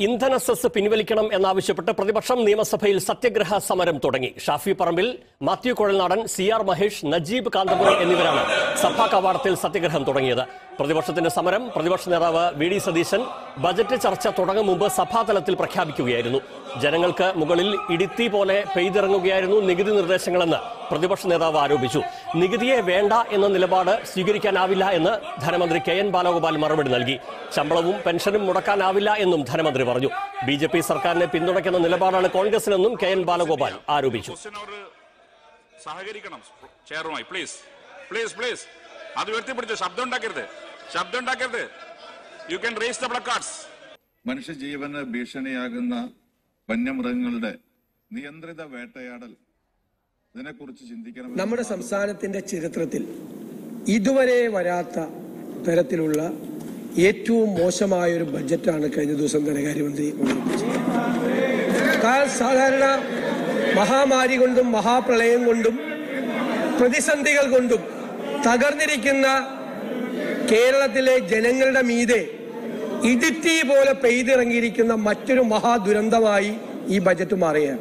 ഇന്ധന സെസ് പിൻവലിക്കണം എന്നാവശ്യപ്പെട്ട് പ്രതിപക്ഷം നിയമസഭയിൽ സത്യഗ്രഹ സമരം തുടങ്ങി ഷാഫി പറമ്പിൽ മാത്യു കുഴൽനാടൻ സി ആർ മഹേഷ് നജീബ് കാന്തപുരം എന്നിവരാണ് സഭാ കവാടത്തിൽ സത്യഗ്രഹം തുടങ്ങിയത് പ്രതിപക്ഷത്തിന്റെ സമരം പ്രതിപക്ഷ നേതാവ് വി ഡി സതീശൻ ബജറ്റ് ചർച്ച തുടങ്ങും മുമ്പ് സഭാതലത്തിൽ പ്രഖ്യാപിക്കുകയായിരുന്നു ജനങ്ങൾക്ക് മുകളിൽ ഇടിത്തി പോലെ പെയ്തിറങ്ങുകയായിരുന്നു നികുതി നിർദ്ദേശങ്ങളെന്ന് പ്രതിപക്ഷ നേതാവ് ആരോപിച്ചു നികുതിയെ വേണ്ട എന്ന നിലപാട് സ്വീകരിക്കാനാവില്ല എന്ന് ധനമന്ത്രി കെ എൻ ബാലഗോപാൽ മറുപടി നൽകി ശമ്പളവും പെൻഷനും മുടക്കാനാവില്ല എന്നും ധനമന്ത്രി പറഞ്ഞു ബി ജെ പി സർക്കാരിനെ പിന്തുണയ്ക്കുന്ന നിലപാടാണ് കോൺഗ്രസിനെന്നും കെ എൻ ബാലഗോപാൽ ആരോപിച്ചു ക്വസ്റ്റ്യനോട് സഹകരിക്കണം ചെയറുമായി പ്ലീസ് പ്ലീസ് പ്ലീസ് അത് ഉയർത്തിപ്പിടിച്ചു ശബ്ദം ഉണ്ടാക്കരുത് ശബ്ദം ഉണ്ടാക്കരുത് you can raise the placards മനുഷ്യജീവന് ഭീഷണിയാകുന്ന വന്യമൃഗങ്ങളുടെ നിയന്ത്രിത വേട്ടയാടൽ ഇതിനെക്കുറിച്ച് ചിന്തിക്കണം നമ്മുടെ സംസ്ഥാനത്തിന്റെ ചരിത്രത്തിൽ ഇതുവരെ വരാത്ത തരത്തിലുള്ള ഏറ്റവും മോശമായ ഒരു ബഡ്ജറ്റാണ് കഴിഞ്ഞ ദിവസം ധനകാര്യമന്ത്രി അവതരിപ്പിച്ചത് കാ- സാധാരണ മഹാമാരി കൊണ്ടും മഹാപ്രളയം കൊണ്ടും പ്രതിസന്ധികൾ കൊണ്ടും തകർന്നിരിക്കുന്ന കേരളത്തിലെ ജനങ്ങളുടെ മീതെ ഇടുത്തി പോലെ പെയ്തിറങ്ങിയിരിക്കുന്ന മറ്റൊരു മഹാദുരന്തമായി ഈ ബജറ്റ് മാറുകയാണ്